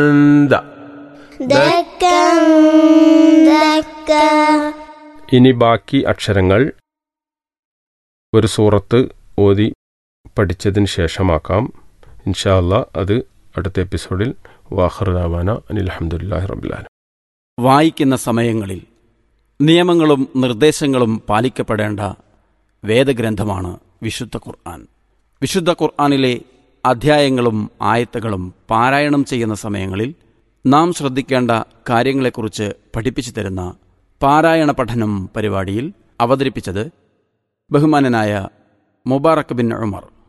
the دكا دكا ഇനി ബാക്കി അക്ഷരങ്ങൾ ഒരു സൂറത്ത് ഓതി പഠിച്ചതിന് ശേഷമാക്കാം ഇൻഷാ അല്ലാ അത് അടുത്ത എപ്പിസോഡിൽ വാഹർദാവാന അനിൽ അഹമ്മദില്ലാഹി റബുലാല വായിക്കുന്ന സമയങ്ങളിൽ നിയമങ്ങളും നിർദ്ദേശങ്ങളും പാലിക്കപ്പെടേണ്ട വേദഗ്രന്ഥമാണ് വിശുദ്ധ ഖുർആൻ വിശുദ്ധ ഖുർആനിലെ അധ്യായങ്ങളും ആയത്തുകളും പാരായണം ചെയ്യുന്ന സമയങ്ങളിൽ നാം ശ്രദ്ധിക്കേണ്ട കാര്യങ്ങളെക്കുറിച്ച് പഠിപ്പിച്ചു തരുന്ന പാരായണ പഠനം പരിപാടിയിൽ അവതരിപ്പിച്ചത് ബഹുമാനനായ മുബാറക് ബിൻ ഉമർ